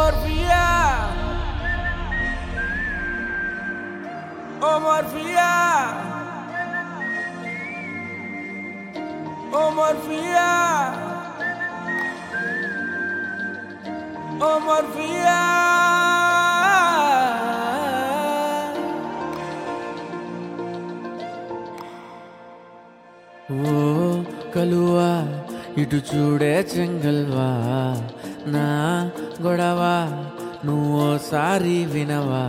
Morfia. Oh Morfia. Oh Morfia. Oh Morfia. ఓ కలువా ఇటు చూడే చెంగల్వా నా గొడవ నువ్వోసారి వినవా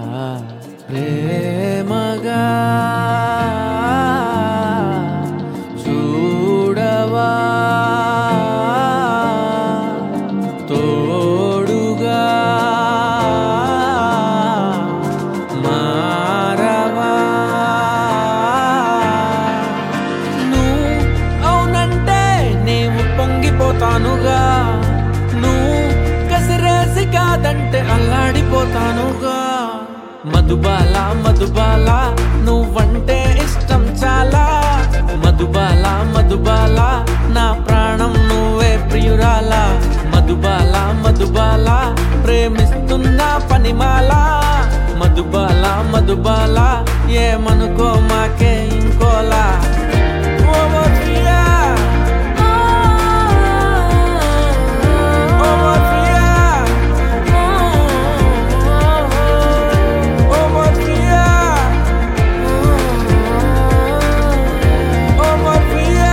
ప్రేమగా చూడవా తోడుగా మారవా నువ్వు అవునంటే నీవు పొంగిపోతానుగా నువ్వు కసిరేసి కాదంటే అల్లాడిపోతానుగా మధుబాల మధుబాల నువ్వంటే ఇష్టం చాలా మధుబాల మధుబాల నా ప్రాణం నువ్వే ప్రియురాల మధుబాల మధుబాల ప్రేమిస్తున్నా పనిమాల మధుబాల మధుబాల ఏమనుకో మాకే ఇంకోలా ఓ మోఫియా ఓ మోఫియా ఓ మోఫియా ఓ మోఫియా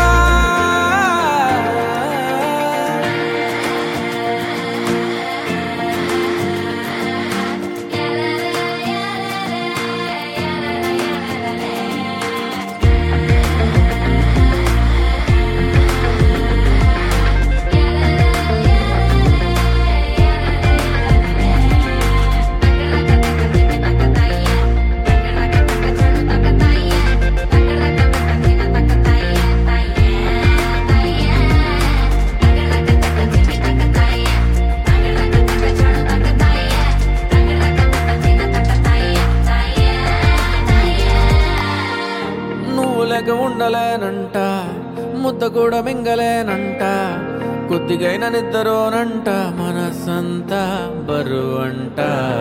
నువ్వు లేక ఉండలేనంట ముద్ద కూడా మింగలేనంట కొద్దిగైన నిద్రోనంట మనసంతా బరువంట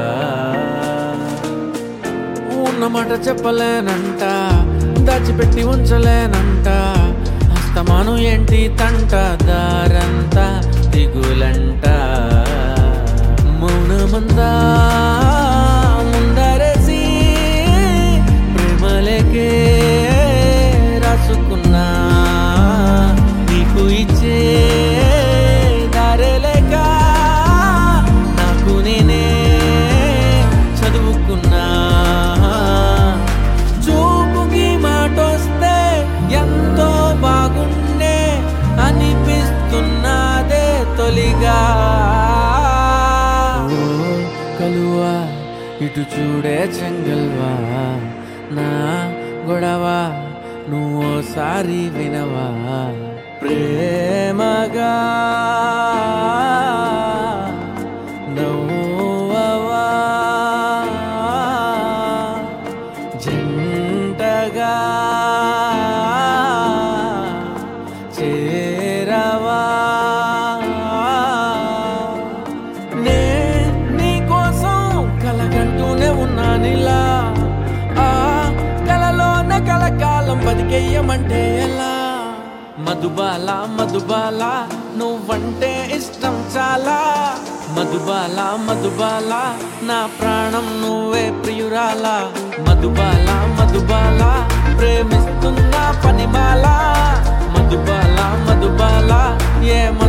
ఉన్నమాట చెప్పలేనంట దాచిపెట్టి ఉంచలేనంట హస్తమాను ఏంటి తంట దారంతా దిగులంట మౌనమంతా ముందరేసి ప్రేమలేకే రాసుకున్నా నీకు ఇచ్చే దారేలేక నాకు నేనే చదువుకున్నా చూపుకి మాటొస్తే ఎంతో బాగుండే అనిపిస్తున్నదే తొలిగా ఓ కలువా ఇటు చూడే చెంగల్వా నా గొడవ నువ్వోసారి వినవా ప్రేమగా నవ్వవా జంటగా చేరవా నే నీకోసం కలగంటూనే ఉన్నానిలా ఆ కలలోన కలకాలం బతికేయమంటే ఎలా మధుబాల మధుబాల నువ్వంటే ఇష్టం చాలా మధుబాల మధుబాల నా ప్రాణం నువ్వే ప్రియురాల మధుబాల మధుబాల ప్రేమిస్తున్నా పనిమాల మధుబాల మధుబాల ఏమ